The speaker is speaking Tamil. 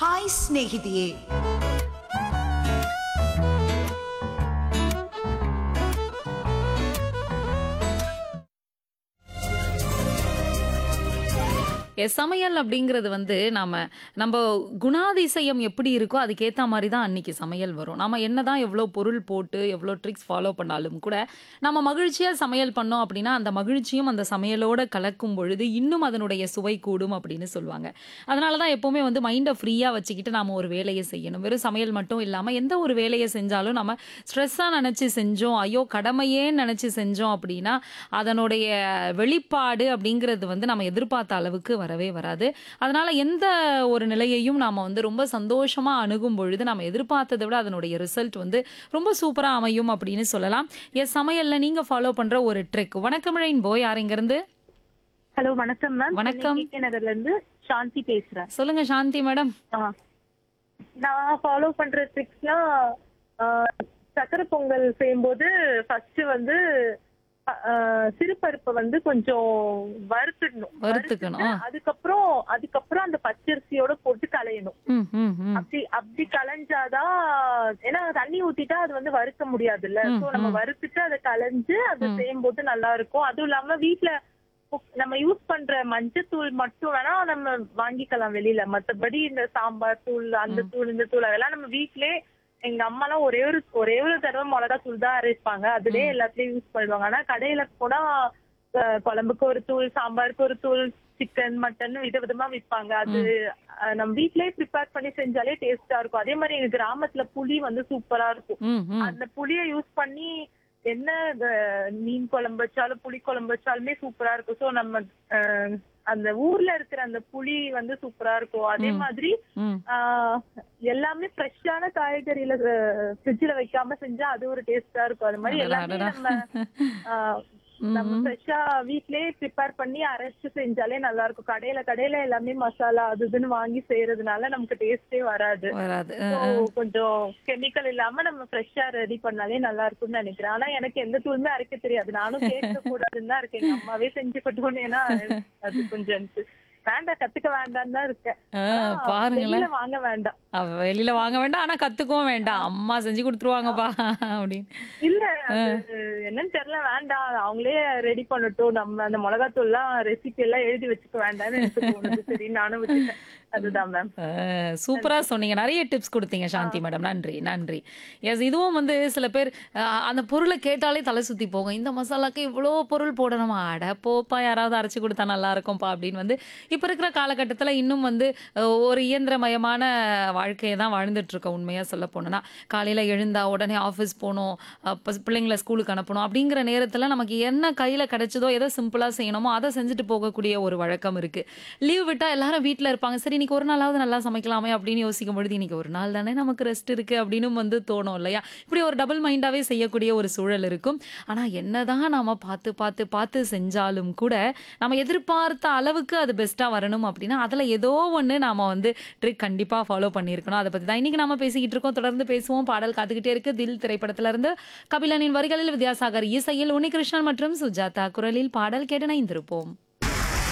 ಹಾಯ್ ಸ್ನೇಹಿತೆಯೇ எஸ் சமையல் அப்படிங்கிறது வந்து நாம நம்ம குணாதிசயம் எப்படி இருக்கோ அதுக்கேற்ற மாதிரி தான் அன்னைக்கு சமையல் வரும் நம்ம என்னதான் எவ்வளோ பொருள் போட்டு எவ்வளோ ட்ரிக்ஸ் ஃபாலோ பண்ணாலும் கூட நம்ம மகிழ்ச்சியாக சமையல் பண்ணோம் அப்படின்னா அந்த மகிழ்ச்சியும் அந்த சமையலோட கலக்கும் பொழுது இன்னும் அதனுடைய சுவை கூடும் அப்படின்னு சொல்லுவாங்க அதனால தான் எப்போவுமே வந்து மைண்டை ஃப்ரீயாக வச்சுக்கிட்டு நாம ஒரு வேலையை செய்யணும் வெறும் சமையல் மட்டும் இல்லாமல் எந்த ஒரு வேலையை செஞ்சாலும் நம்ம ஸ்ட்ரெஸ்ஸாக நினச்சி செஞ்சோம் ஐயோ கடமையே நினச்சி செஞ்சோம் அப்படின்னா அதனுடைய வெளிப்பாடு அப்படிங்கிறது வந்து நம்ம எதிர்பார்த்த அளவுக்கு வரவே வராது அதனால எந்த ஒரு நிலையையும் நாம வந்து ரொம்ப சந்தோஷமா அணுகும் பொழுது நம்ம எதிர்பார்த்ததை விட அதனுடைய ரிசல்ட் வந்து ரொம்ப சூப்பரா அமையும் அப்படின்னு சொல்லலாம் எஸ் சமையல்ல நீங்க ஃபாலோ பண்ற ஒரு ட்ரிக் வணக்கம் போய் யார் இங்க இருந்து ஹலோ வணக்கம் மேம் வணக்கம். கே நகர்ல இருந்து சாந்தி பேசுறேன் சொல்லுங்க சாந்தி மேடம் ஆ. நான் ஃபாலோ பண்ற ட்ரிக்ஸ்லாம் சக்கரை பொங்கல் செய்யும்போது ஃபர்ஸ்ட் வந்து ஆ, சிறுபருப்பை வந்து கொஞ்சம் வறுத்துடணும் வறுத்துக்கணும். வறுத்துட்டு அதுக்கப்புறம் அதுக்கப்புறம் அந்த பச்சரிசியோட போட்டு கலையணும் ம் ம் ம் அப்படி அப்படி கலைஞ்சாதான் ஏன்னா தண்ணி ஊத்திட்டா அது வந்து வறுக்க முடியாதுல்ல ம், சோ நம்ம ம். வறுத்துட்டு அதை கலைஞ்சு அதை ம். செய்யும்போது நல்லா இருக்கும் அதுவும் இல்லாம வீட்ல cook- நம்ம யூஸ் பண்ற மஞ்சத்தூள் மட்டும் வேணா நம்ம வாங்கிக்கலாம் வெளியில மத்தபடி இந்த சாம்பார் தூள் அந்த தூள் இந்த தூள் அதெல்லாம் நம்ம வீட்லயே எங்க அம்மா எல்லாம் ஒரே ஒரு ஒரே ஒரு தடவை மிளகா தூள் தான் அரைப்பாங்க அதுலயே எல்லாத்துலயும் யூஸ் பண்ணுவாங்க ஆனா கடையில போனா அஹ், குழம்புக்கு ஒரு தூள் சாம்பாருக்கு ஒரு தூள் சிக்கன் மட்டன் விதவிதமா விற்பாங்க அது அஹ், நம்ம வீட்லயே ப்ரிப்பேர் பண்ணி செஞ்சாலே டேஸ்டா இருக்கும் அதே மாதிரி எங்க கிராமத்துல புளி வந்து சூப்பரா இருக்கும் ம் ம் அந்த புளிய யூஸ் பண்ணி என்ன அஹ், மீன் குழம்பு வச்சாலும் புளி குழம்பு வச்சாலுமே சூப்பரா இருக்கும் சோ நம்ம அஹ், அந்த ஊர்ல இருக்கிற அந்த புளி வந்து சூப்பரா இருக்கும் அதே ம். மாதிரி ம் ஆஹ், எல்லாமே ஃப்ரெஷ்ஷான காய்கறியில ஃப்ரிட்ஜ்ல வைக்காம செஞ்சா அது ஒரு டேஸ்டா இருக்கும் அது மாதிரி அடடா, எல்லாமே அடடா. நம்ம ஆஹ், ம், நம்ம ம். ஃப்ரெஷ்ஷா வீட்லயே ப்ரிப்பேர் பண்ணி அரைச்சு செஞ்சாலே நல்லா இருக்கும் கடையில கடையில எல்லாமே மசாலா அது இதுன்னு வாங்கி செய்யறதுனால நமக்கு டேஸ்டே வராது வராது So, கொஞ்சம் கெமிக்கல் இல்லாம நம்ம ஃப்ரெஷ்ஷா ரெடி பண்ணாலே நல்லா இருக்கும்னு நினைக்கிறேன் ஆனா எனக்கு எந்த தூளுமே அரைக்க தெரியாது நானும் கேட்க கூடாதுன்னு தான் இருக்கேன் எங்க அம்மாவே செஞ்சு கொட்டுவோம் ஏன்னா அது கொஞ்சம் எனக்கு வேண்டாம் கத்துக்க வேண்டாம்னு தான் இருக்கேன் ஆ, ஆனா, பாருங்களேன் வெளியில வாங்க வேண்டாம் அவ வெளியில வாங்க வேண்டாம் ஆனா கத்துக்கவும் வேண்டாம் அம்மா செஞ்சு கொடுத்துருவாங்கப்பா அப்படின்னு இல்ல அது என்னன்னு தெரியல வேண்டாம் அவங்களே ரெடி பண்ணட்டும் நம்ம அந்த மிளகாத்தூள் எல்லாம் ரெசிபி எல்லாம் எழுதி வச்சுக்க வேண்டாம்னு எனக்கு தோணுது சரி நானும் விட்டுட்டேன் அதுதான் மேம் அஹ், சூப்பரா சொன்னீங்க நிறைய டிப்ஸ் கொடுத்தீங்க சாந்தி மேடம் நன்றி நன்றி எஸ் இதுவும் வந்து சில பேர் அஹ், அந்த பொருளை கேட்டாலே தலை சுத்தி போகும் இந்த மசாலாக்கு இவ்வளோ பொருள் போடணுமா அட போப்பா யாராவது அரைச்சு கொடுத்தா நல்லா இருக்கும்ப்பா அப்படின்னு வந்து இப்போ இருக்கிற காலகட்டத்தில் இன்னும் வந்து அஹ், ஒரு இயந்திரமயமான வாழ்க்கையை தான் வாழ்ந்துட்டு இருக்கோம் உண்மையாக சொல்ல போனோம்னா காலையில் எழுந்தா உடனே ஆஃபீஸ் போகணும் அப்போ பிள்ளைங்களை ஸ்கூலுக்கு அனுப்பணும் அப்படிங்கிற நேரத்தில் நமக்கு என்ன கையில் கிடைச்சதோ எதை சிம்பிளாக செய்யணுமோ அதை செஞ்சுட்டு போகக்கூடிய ஒரு வழக்கம் இருக்குது லீவ் விட்டால் எல்லாரும் வீட்டில் இருப்பாங்க சரி இன்னைக்கு ஒரு நாளாவது நல்லா சமைக்கலாமே அப்படின்னு யோசிக்கும் பொழுது இன்னைக்கு ஒரு நாள் தானே நமக்கு ரெஸ்ட் இருக்குது அப்படின்னு வந்து தோணும் இல்லையா இப்படி ஒரு டபுள் மைண்டாகவே செய்யக்கூடிய ஒரு சூழல் இருக்கும் ஆனால் என்னதான் நாம பார்த்து பார்த்து பார்த்து செஞ்சாலும் கூட நம்ம எதிர்பார்த்த அளவுக்கு அது பெஸ்ட்டாக வரணும் அப்படின்னா அதில் ஏதோ ஒன்று நாம வந்து ட்ரிக் கண்டிப்பாக ஃபாலோ பண்ணியிருக்கணும் அதை பற்றி தான் இன்னைக்கு நாம பேசிக்கிட்டு இருக்கோம் தொடர்ந்து பேசுவோம் பாடல் காத்துக்கிட்டே இருக்கு தில் திரைப்படத்துல இருந்து கபிலனின் வரிகளில் வித்யாசாகர் இசையில் உன்னிகிருஷ்ணன் மற்றும் சுஜாதா குரலில் பாடல் கேட்டு இணைந்திருப்போம்